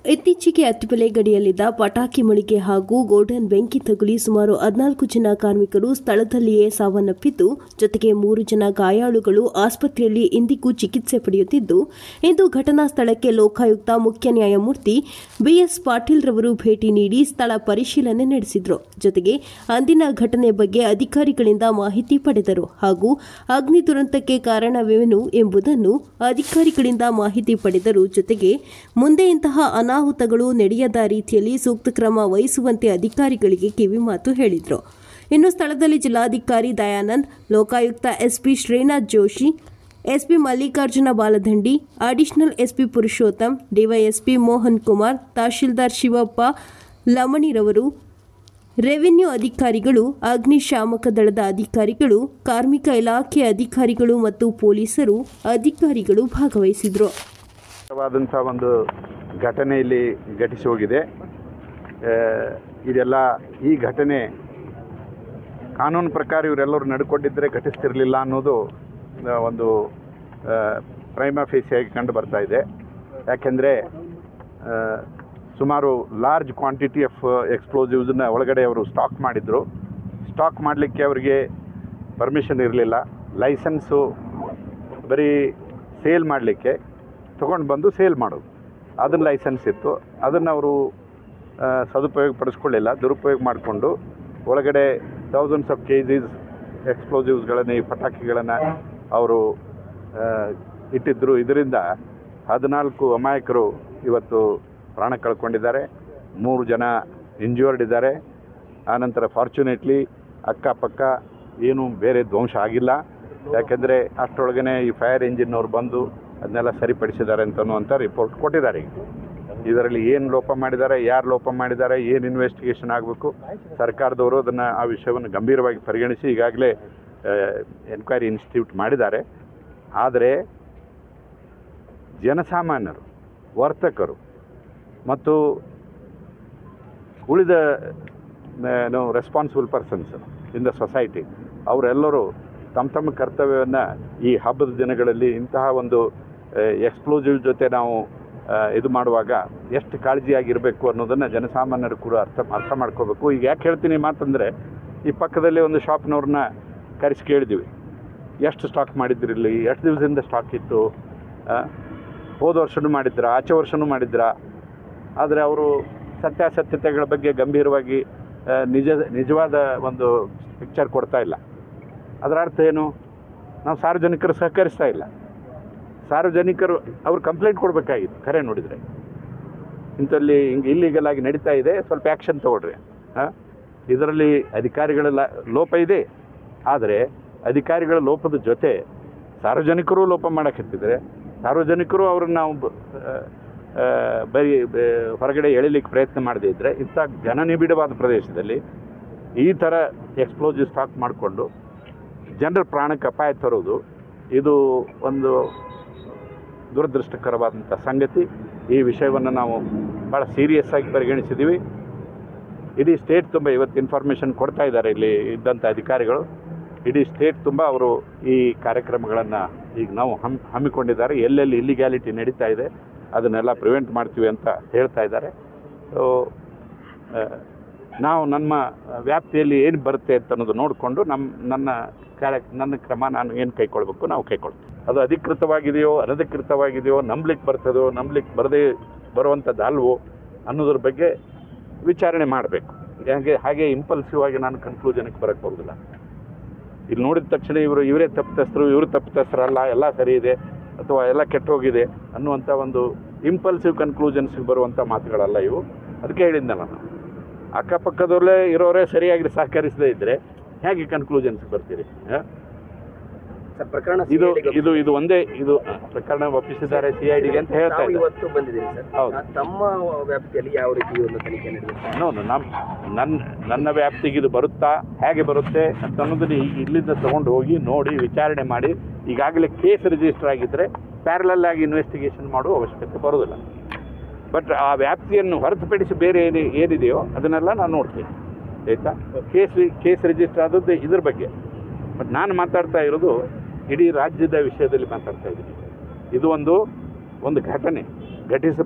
ಇತ್ತೀಚೆಗೆ ಅತ್ತಿಬೆಲೆ ಗಡಿಯಲ್ಲಿದ್ದ ಪಟಾಕಿ ಮಳಿಗೆ ಹಾಗೂ ಗೋಲ್ಡನ್ ಬೆಂಕಿ ತಗುಲಿ ಸುಮಾರು ಹದಿನಾಲ್ಕು ಜನ ಕಾರ್ಮಿಕರು ಸ್ಥಳದಲ್ಲಿಯೇ ಸಾವನ್ನಪ್ಪಿದ್ದು ಜೊತೆಗೆ ಮೂರು ಜನ ಗಾಯಾಳುಗಳು ಆಸ್ಪತ್ರೆಯಲ್ಲಿ ಇಂದಿಗೂ ಚಿಕಿತ್ಸೆ ಪಡೆಯುತ್ತಿದ್ದು ಇಂದು ಘಟನಾ ಸ್ಥಳಕ್ಕೆ ಲೋಕಾಯುಕ್ತ ಮುಖ್ಯ ನ್ಯಾಯಮೂರ್ತಿ ಬಿಎಸ್ ಪಾಟೀಲ್ ರವರು ಭೇಟಿ ನೀಡಿ ಸ್ಥಳ ಪರಿಶೀಲನೆ ನಡೆಸಿದರು ಜೊತೆಗೆ ಅಂದಿನ ಘಟನೆ ಬಗ್ಗೆ ಅಧಿಕಾರಿಗಳಿಂದ ಮಾಹಿತಿ ಪಡೆದರು ಹಾಗೂ ಅಗ್ನಿ ದುರಂತಕ್ಕೆ ಕಾರಣವೇನು ಎಂಬುದನ್ನು ಅಧಿಕಾರಿಗಳಿಂದ ಮಾಹಿತಿ ಪಡೆದರು ಜೊತೆಗೆ ಮುಂದೆ ಇಂತಹ ಅನಾಹುತಗಳು ನಡೆಯದ ರೀತಿಯಲ್ಲಿ ಸೂಕ್ತ ಕ್ರಮ ವಹಿಸುವಂತೆ ಅಧಿಕಾರಿಗಳಿಗೆ ಕಿವಿಮಾತು ಹೇಳಿದರು ಇನ್ನು ಸ್ಥಳದಲ್ಲಿ ಜಿಲ್ಲಾಧಿಕಾರಿ Dayanand Lokayukta SP Srinath Joshi SP Mallikarjuna Baladandi additional SP Purushottam DYSP Mohan Kumar tahsildar Shivappa ಲಮಣಿರವರು ರೆವಿನ್ಯೂ ಅಧಿಕಾರಿಗಳು ಅಗ್ನಿಶಾಮಕ ದಳದ ಅಧಿಕಾರಿಗಳು ಕಾರ್ಮಿಕ ಇಲಾಖೆ ಅಧಿಕಾರಿಗಳು ಮತ್ತು ಪೊಲೀಸರು ಅಧಿಕಾರಿಗಳು ಭಾಗವಹಿಸಿದರು ವಾದಂಥ ಒಂದು ಘಟನೆ ಇಲ್ಲಿ ಘಟಿಸಿ ಹೋಗಿದೆ ಆ, ಇದೆಲ್ಲ ಈ ಘಟನೆ ಕಾನೂನು ಪ್ರಕಾರ ಇವರೆಲ್ಲರೂ ನಡ್ಕೊಂಡಿದ್ದರೆ ಘಟಿಸ್ತಿರಲಿಲ್ಲ ಅನ್ನೋದು ಆ, ಒಂದು ಪ್ರೈಮ ಫೇಸಿಯಾಗಿ ಕಂಡು ಬರ್ತಾ ಇದೆ ಯಾಕೆಂದರೆ ಸುಮಾರು ಲಾರ್ಜ್ ಕ್ವಾಂಟಿಟಿ ಆಫ್ ಎಕ್ಸ್ಪ್ಲೋಸಿವ್ಸನ್ನ ಒಳಗಡೆ ಅವರು ಸ್ಟಾಕ್ ಮಾಡಿದರು ಸ್ಟಾಕ್ ಮಾಡಲಿಕ್ಕೆ ಅವರಿಗೆ ಪರ್ಮಿಷನ್ ಇರಲಿಲ್ಲ ಲೈಸೆನ್ಸು ಬರೀ ಸೇಲ್ ಮಾಡಲಿಕ್ಕೆ ತೊಗೊಂಡು ಬಂದು ಸೇಲ್ ಮಾಡೋದು ಅದನ್ನ ಲೈಸೆನ್ಸ್ ಇತ್ತು ಅದನ್ನು ಅವರು ಆ, ಸದುಪಯೋಗ ಪಡಿಸ್ಕೊಳ್ಳಿಲ್ಲ ದುರುಪಯೋಗ ಮಾಡಿಕೊಂಡು ಒಳಗಡೆ ಥೌಸಂಡ್ಸ್ ಆಫ್ ಕೆ ಜಿಸ್ ಎಕ್ಸ್ಪ್ಲೋಸಿವ್ಸ್ಗಳನ್ನು ಈ ಪಟಾಕಿಗಳನ್ನು ಅವರು ಆ, ಇಟ್ಟಿದ್ದರು ಇದರಿಂದ ಹದಿನಾಲ್ಕು ಅಮಾಯಕರು ಇವತ್ತು ಪ್ರಾಣ ಕಳ್ಕೊಂಡಿದ್ದಾರೆ ಮೂರು ಜನ ಇಂಜ್ಯೂರ್ಡ್ ಇದ್ದಾರೆ ಆನಂತರ ಫಾರ್ಚುನೇಟ್ಲಿ ಅಕ್ಕಪಕ್ಕ ಏನೂ ಬೇರೆ ಧ್ವಂಸ ಆಗಿಲ್ಲ ಯಾಕೆಂದರೆ ಅಷ್ಟರೊಳಗನೆ ಈ ಫೈರ್ ಇಂಜಿನ್ನವ್ರು ಬಂದು ಅದನ್ನೆಲ್ಲ ಸರಿಪಡಿಸಿದ್ದಾರೆ ಅಂತನ್ನುವಂಥ ರಿಪೋರ್ಟ್ ಕೊಟ್ಟಿದ್ದಾರೆ ಈಗ ಇದರಲ್ಲಿ ಏನು ಲೋಪ ಮಾಡಿದ್ದಾರೆ ಯಾರು ಲೋಪ ಮಾಡಿದ್ದಾರೆ ಏನು ಇನ್ವೆಸ್ಟಿಗೇಷನ್ ಆಗಬೇಕು ಸರ್ಕಾರದವರು ಅದನ್ನು ಆ ವಿಷಯವನ್ನು ಗಂಭೀರವಾಗಿ ಪರಿಗಣಿಸಿ ಈಗಾಗಲೇ ಎನ್ಕ್ವೈರಿ ಇನ್ಸ್ಟಿಟ್ಯೂಟ್ ಮಾಡಿದ್ದಾರೆ ಆದರೆ ಜನಸಾಮಾನ್ಯರು ವರ್ತಕರು ಮತ್ತು ಉಳಿದ ಏನು responsible persons in the society ಅವರೆಲ್ಲರೂ ತಮ್ಮ ತಮ್ಮ ಕರ್ತವ್ಯವನ್ನು ಈ ಹಬ್ಬದ ದಿನಗಳಲ್ಲಿ ಇಂತಹ ಒಂದು ಎಕ್ಸ್ಪ್ಲೋಸಿವ್ ಜೊತೆ ನಾವು ಆ, ಇದು ಮಾಡುವಾಗ ಎಷ್ಟು ಕಾಳಜಿಯಾಗಿರಬೇಕು ಅನ್ನೋದನ್ನು ಜನಸಾಮಾನ್ಯರು ಕೂಡ ಅರ್ಥ ಅರ್ಥ ಮಾಡ್ಕೋಬೇಕು ಈಗ ಯಾಕೆ ಹೇಳ್ತೀನಿ ಮಾತಂದರೆ ಈ ಪಕ್ಕದಲ್ಲಿ ಒಂದು ಶಾಪ್ನವ್ರನ್ನ ಕರೆಸಿ ಕೇಳಿದ್ವಿ ಎಷ್ಟು ಸ್ಟಾಕ್ ಮಾಡಿದ್ರಿ ಇಲ್ಲಿ ಎಷ್ಟು ದಿವಸದಿಂದ ಸ್ಟಾಕ್ ಇತ್ತು ಆ, ಹೋದ ವರ್ಷನೂ ಮಾಡಿದ್ರಾ ಆಚೆ ವರ್ಷನೂ ಮಾಡಿದ್ರಾ ಆದರೆ ಅವರು ಸತ್ಯಾಸತ್ಯತೆಗಳ ಬಗ್ಗೆ ಗಂಭೀರವಾಗಿ ಆ, ನಿಜ ನಿಜವಾದ ಒಂದು ಪಿಕ್ಚರ್ ಕೊಡ್ತಾ ಇಲ್ಲ ಅದರ ಅರ್ಥ ಏನು ನಾವು ಸಾರ್ವಜನಿಕರು ಸಹಕರಿಸ್ತಾ ಇಲ್ಲ ಸಾರ್ವಜನಿಕರು ಅವ್ರು ಕಂಪ್ಲೇಂಟ್ ಕೊಡಬೇಕಾಗಿತ್ತು ಖರೆ ನೋಡಿದರೆ ಇಂಥಲ್ಲಿ ಹಿಂಗೆ ಇಲ್ಲಿಗಲ್ ಆಗಿ ನಡೀತಾ ಇದೆ ಸ್ವಲ್ಪ ಆ್ಯಕ್ಷನ್ ತೊಗೊಳ್ರಿ ಹಾಂ ಇದರಲ್ಲಿ ಅಧಿಕಾರಿಗಳ ಲ- ಲೋಪ ಇದೆ ಆದರೆ ಅಧಿಕಾರಿಗಳ ಲೋಪದ ಜೊತೆ ಸಾರ್ವಜನಿಕರು ಲೋಪ ಮಾಡಕತ್ತಿದ್ದಾರೆ ಸಾರ್ವಜನಿಕರು ಅವ್ರನ್ನ ನಾವು ಬ- ಆ, ಆ, ಬರೀ ಬ- ಹೊರಗಡೆ ಎಳಿಲಿಕ್ಕೆ ಪ್ರಯತ್ನ ಮಾಡದೇ ಇದ್ದರೆ ಇಂಥ ಜನನಿಬಿಡವಾದ ಪ್ರದೇಶದಲ್ಲಿ ಈ ಥರ ಎಕ್ಸ್ಪ್ಲೋಸಿವ್ ಸ್ಟಾಕ್ ಮಾಡಿಕೊಂಡು ಜನರ ಪ್ರಾಣಕ್ಕೆ ಅಪಾಯ ತರೋದು ಇದು ಒಂದು ದುರದೃಷ್ಟಕರವಾದಂಥ ಸಂಗತಿ ಈ ವಿಷಯವನ್ನು ನಾವು ಭಾಳ ಸೀರಿಯಸ್ ಆಗಿ ಪರಿಗಣಿಸಿದ್ದೀವಿ ಇಡೀ ಸ್ಟೇಟ್ ತುಂಬ ಇವತ್ತು ಇನ್ಫಾರ್ಮೇಷನ್ ಕೊಡ್ತಾ ಇದ್ದಾರೆ ಇಲ್ಲಿ ಇದ್ದಂಥ ಅಧಿಕಾರಿಗಳು ಇಡೀ ಸ್ಟೇಟ್ ತುಂಬ ಅವರು ಈ ಕಾರ್ಯಕ್ರಮಗಳನ್ನು ಈಗ ನಾವು ಹಮ್ ಹಮ್ಮಿಕೊಂಡಿದ್ದಾರೆ ಎಲ್ಲೆಲ್ಲಿ ಇಲ್ಲಿಗ್ಯಾಲಿಟಿ ನಡೀತಾ ಇದೆ ಅದನ್ನೆಲ್ಲ ಪ್ರಿವೆಂಟ್ ಮಾಡ್ತೀವಿ ಅಂತ ಹೇಳ್ತಾ ಇದ್ದಾರೆ ಸೊ ನಾವು ನಮ್ಮ ವ್ಯಾಪ್ತಿಯಲ್ಲಿ ಏನು ಬರುತ್ತೆ ಅಂತ ಅನ್ನೋದು ನೋಡಿಕೊಂಡು ನಮ್ಮ ನನ್ನ ಕಾರ್ಯ ನನ್ನ ಕ್ರಮ ನಾನು ಏನು ಕೈಗೊಳ್ಬೇಕು ನಾವು ಕೈಗೊಳ್ತೀವಿ ಅದು ಅಧಿಕೃತವಾಗಿದೆಯೋ ಅನಧಿಕೃತವಾಗಿದೆಯೋ ನಂಬ್ಲಿಕ್ಕೆ ಬರ್ತದೋ ನಂಬ್ಲಿಕ್ಕೆ ಬರದೇ ಬರುವಂಥದ್ದು ಅಲ್ವೋ ಅನ್ನೋದ್ರ ಬಗ್ಗೆ ವಿಚಾರಣೆ ಮಾಡಬೇಕು ಹಾಗೆ ಹಾಗೆ ಇಂಪಲ್ಸಿವ್ ಆಗಿ ನಾನು ಕನ್ಕ್ಲೂಷನ್ಗೆ ಬರೋಕ್ಕೆ ಬರೋದಿಲ್ಲ ಇಲ್ಲಿ ನೋಡಿದ ತಕ್ಷಣ ಇವರು ಇವರೇ ತಪ್ಪಿತಸ್ಥರು ಇವರು ತಪ್ಪಿತಸ್ಥರಲ್ಲ ಎಲ್ಲ ಸರಿ ಇದೆ ಅಥವಾ ಎಲ್ಲ ಕೆಟ್ಟೋಗಿದೆ ಅನ್ನುವಂಥ ಒಂದು ಇಂಪಲ್ಸಿವ್ ಕನ್ಕ್ಲೂಷನ್ಸ್ಗೆ ಬರುವಂಥ ಮಾತುಗಳಲ್ಲ ಇವು ಅದಕ್ಕೆ ಹೇಳಿದ್ನಲ್ಲ ನಾನು ಅಕ್ಕಪಕ್ಕದಲ್ಲೇ ಇರೋರೇ ಸರಿಯಾಗಿ ಸಹಕರಿಸದೇ ಇದ್ದರೆ ಹೇಗೆ ಕನ್ಕ್ಲೂಷನ್ಸ್ಗೆ ಬರ್ತೀರಿ ಆ? ಸರ್ ಪ್ರಕರಣ ಇದು CID ಗೆ ಇದು ಇದು ಒಂದೇ ಇದು ಆ, ಪ್ರಕರಣ ಒಪ್ಪಿಸಿದ್ದಾರೆ ಸಿ ಐ ಡಿಗೆ ಅಂತ ಹೇಳ್ತಾ ತಾವು ಇದ್ದಾರೆ ಇವತ್ತು ಬಂದಿದ್ದೀರಿ ಸರ್ ಹೌದು. ಆ, ತಮ್ಮ ವ್ಯಾಪ್ತಿಯಲ್ಲಿ ಯಾವ ರೀತಿ ಒಂದು ತನಿಖೆ ನಡೆದಿದೆ ನೋ ನಮ್ಮ ನನ್ನ ನನ್ನ ವ್ಯಾಪ್ತಿಗೆ ಇದು ಬರುತ್ತಾ ಹೇಗೆ ಬರುತ್ತೆ ಅಂತ ಅನ್ನೋದನ್ನ ಈಗ ಇಲ್ಲಿಂದ ತೊಗೊಂಡು ಹೋಗಿ ನೋಡಿ ವಿಚಾರಣೆ ಮಾಡಿ ಈಗಾಗಲೇ ಕೇಸ್ ರಿಜಿಸ್ಟರ್ ಆಗಿದ್ದರೆ ಪ್ಯಾರಲಲ್ ಆಗಿ ಇನ್ವೆಸ್ಟಿಗೇಷನ್ ಮಾಡುವ ಅವಶ್ಯಕತೆ ಬರೋದಿಲ್ಲ ಬಟ್ ಆ ವ್ಯಾಪ್ತಿಯನ್ನು ಹೊರತುಪಡಿಸಿ ಬೇರೆ ಏನು ಏನಿದೆಯೋ ಅದನ್ನೆಲ್ಲ ನಾನು ನೋಡ್ತೀನಿ ಆಯಿತಾ ಕೇಸ್ ಕೇಸ್ ರಿಜಿಸ್ಟರ್ ಆದದ್ದು ಇದ್ರ ಬಗ್ಗೆ ಬಟ್ ನಾನು ಮಾತಾಡ್ತಾ ಇರೋದು ಇಡೀ ರಾಜ್ಯದ ವಿಷಯದಲ್ಲಿ ಮಾತಾಡ್ತಾ ಇದ್ದೀನಿ ಇದು ಒಂದು ಒಂದು ಘಟನೆ ಘಟಿಸ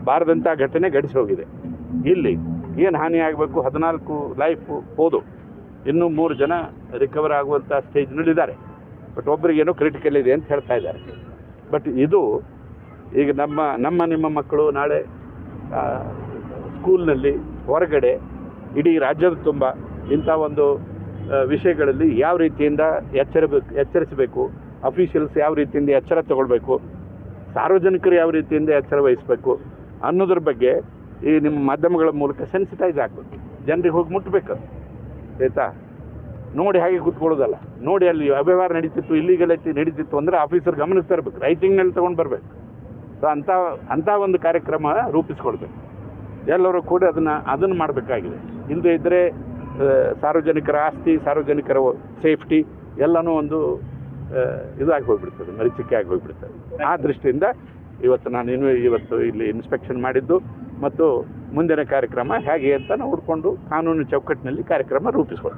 ಬಾರದಂಥ ಘಟನೆ ಗಡಿಸಿ ಹೋಗಿದೆ ಇಲ್ಲಿ ಏನು ಹಾನಿ ಆಗಬೇಕು ಹದಿನಾಲ್ಕು ಲೈಫು ಹೋದು ಇನ್ನೂ ಮೂರು ಜನ ರಿಕವರ್ ಆಗುವಂಥ ಸ್ಟೇಜ್ನಲ್ಲಿದ್ದಾರೆ ಬಟ್ ಒಬ್ಬರಿಗೇನೋ ಕ್ರಿಟಿಕಲ್ ಇದೆ ಅಂತ ಹೇಳ್ತಾ ಇದ್ದಾರೆ ಬಟ್ ಇದು ಈಗ ನಮ್ಮ ನಮ್ಮ ನಿಮ್ಮ ಮಕ್ಕಳು ನಾಳೆ ಆ, ಸ್ಕೂಲ್ನಲ್ಲಿ ಹೊರಗಡೆ ಇಡೀ ರಾಜ್ಯದ ತುಂಬ ಇಂಥ ಒಂದು ಆ, ವಿಷಯಗಳಲ್ಲಿ ಯಾವ ರೀತಿಯಿಂದ ಎಚ್ಚರಬೇಕು ಎಚ್ಚರಿಸಬೇಕು ಅಫಿಷಿಯಲ್ಸ್ ಯಾವ ರೀತಿಯಿಂದ ಎಚ್ಚರ ತಗೊಳ್ಬೇಕು ಸಾರ್ವಜನಿಕರು ಯಾವ ರೀತಿಯಿಂದ ಎಚ್ಚರ ವಹಿಸಬೇಕು ಅನ್ನೋದ್ರ ಬಗ್ಗೆ ಈ ನಿಮ್ಮ ಮಾಧ್ಯಮಗಳ ಮೂಲಕ ಸೆನ್ಸಿಟೈಸ್ ಆಗಬೇಕು ಜನರಿಗೆ ಹೋಗಿ ಮುಟ್ಟಬೇಕು ಆಯಿತಾ ನೋಡಿ ಹಾಗೆ ಕೂತ್ಕೊಳ್ಳೋದಲ್ಲ ನೋಡಿ ಅಲ್ಲಿ ಅವ್ಯವಹಾರ ನಡೀತಿತ್ತು ಇಲ್ಲಿಗಲ್ ಐತಿ ನಡೀತಿತ್ತು ಅಂದರೆ ಆಫೀಸರ್ ಗಮನಿಸ್ತಾ ಇರ್ಬೇಕು ರೈಟಿಂಗ್ನಲ್ಲಿ ತೊಗೊಂಡು ಬರಬೇಕು ಸೊ ಅಂಥ ಅಂಥ ಒಂದು ಕಾರ್ಯಕ್ರಮ ರೂಪಿಸ್ಕೊಳ್ಬೇಕು ಎಲ್ಲರೂ ಕೂಡ ಅದನ್ನು ಅದನ್ನು ಮಾಡಬೇಕಾಗಿದೆ ಇಲ್ಲದೇ ಇದ್ದರೆ ಸಾರ್ವಜನಿಕರ ಆಸ್ತಿ ಸಾರ್ವಜನಿಕರ ಸೇಫ್ಟಿ ಎಲ್ಲನೂ ಒಂದು ಆ, ಇದಾಗಿ ಹೋಗ್ಬಿಡ್ತದೆ ಮರೀಚಿಕೆ ಆಗಿ ಹೋಗ್ಬಿಡ್ತದೆ ಆ ದೃಷ್ಟಿಯಿಂದ ಇವತ್ತು ನಾನು ಇನ್ನು ಇವತ್ತು ಇಲ್ಲಿ ಇನ್ಸ್ಪೆಕ್ಷನ್ ಮಾಡಿದ್ದು ಮತ್ತು ಮುಂದಿನ ಕಾರ್ಯಕ್ರಮ ಹೇಗೆ ಅಂತ ನೋಡಿಕೊಂಡು ಕಾನೂನು ಚೌಕಟ್ಟಿನಲ್ಲಿ ಕಾರ್ಯಕ್ರಮ ರೂಪಿಸ್ಕೊಳ್ತೀನಿ